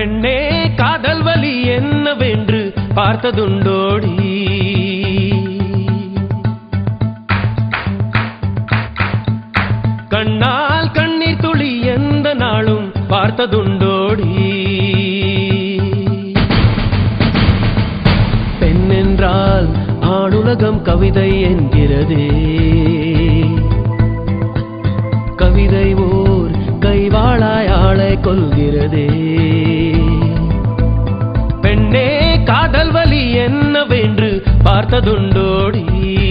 பெண்ணே காதல் வலி என்னவென்று பார்த்ததுண்டோடி கண்ணால் கண்ணீர் துளி எந்த நாளும் பார்த்ததுண்டோடி பெண் என்றால் ஆணுலகம் கவிதை என்கிறதே கவிதை ஓர் கைவாளாய் ஆளை கொள்கிறதே பெண்ணே காதல் வலி என்னவென்று பார்த்ததுண்டோடி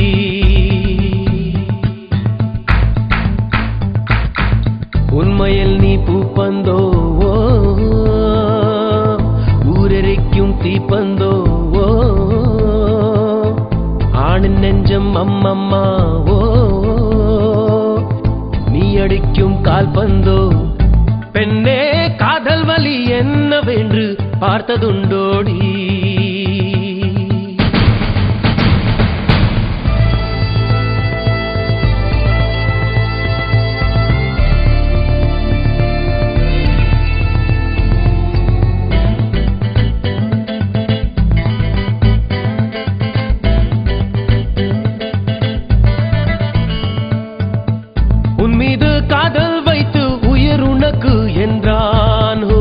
உண்மையில் நீ பூப்பந்தோ ஓ, ஊரெரிக்கும் தீப்பந்தோ ஓ, ஆணின் நெஞ்சம் அம்மம்மா ஓ நீ அடிக்கும் கால்பந்தோ பெண்ணே காதல் வலி என்னவென்று பார்த்ததுண்டோடி உன் மீது காதல் வைத்து உயிர் உனக்கு என்றான் ஹோ.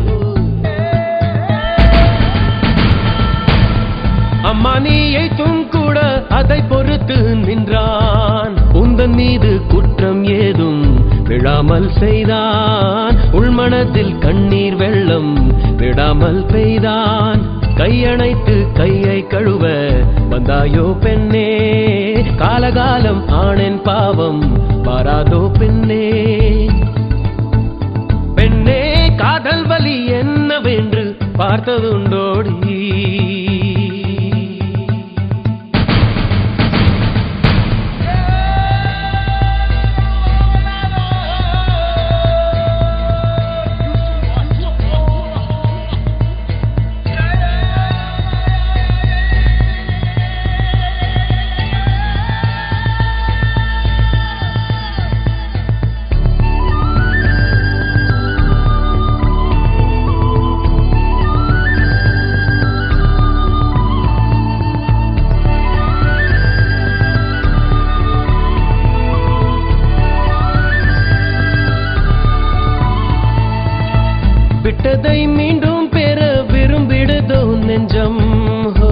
அம்மா நீயைத்தும் கூட அதை பொறுத்து நின்றான் உந்தன் மீது குற்றம் ஏதும் விழாமல் செய்தான் உள்மனத்தில் கண்ணீர் வெள்ளம் விடாமல் பெய்தான் கையணைத்து கையை கழுவ வந்தாயோ பெண்ணே காலகாலம் ஆணின் பாவம் மாறாதோ பெண்ணே பெண்ணே காதல் வலி என்னவென்று பார்த்ததுண்டோடி விட்டதை மீண்டும் பெற விரும்பிடுதோ நெஞ்சம் ஹோ.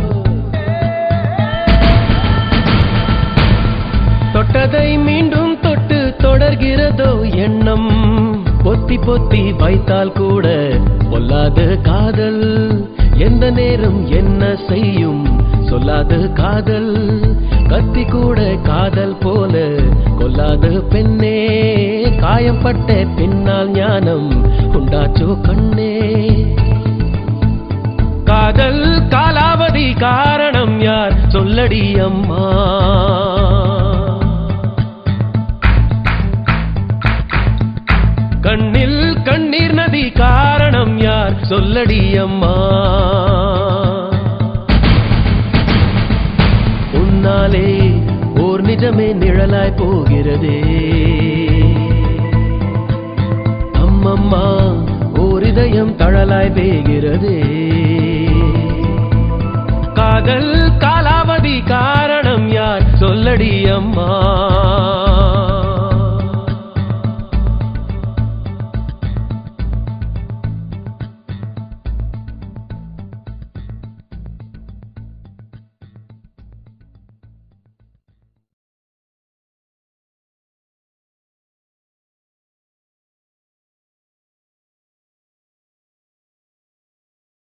தொட்டதை மீண்டும் தொட்டு தொடர்கிறதோ எண்ணம் பொத்தி பொத்தி வைத்தால் கூட பொல்லாத காதல் எந்த நேரம் என்ன செய்யும் சொல்லாத காதல் கத்தி கூட காதல் போல கொல்லாத பெண்ணே காயம்பட்ட பின்னால் ஞானம் உண்டாச்சோ கண்ணே காதல் காலாவதி காரணம் யார் சொல்லடி அம்மா கண்ணில் கண்ணீர் நதி காரணம் யார் சொல்லடி அம்மா உன்னாலே ஓர் நிஜமே நிழலாய் போகிறதே அம்மம்மா ஓர் இதயம் தழலாய் பேகிறதே காதல் கா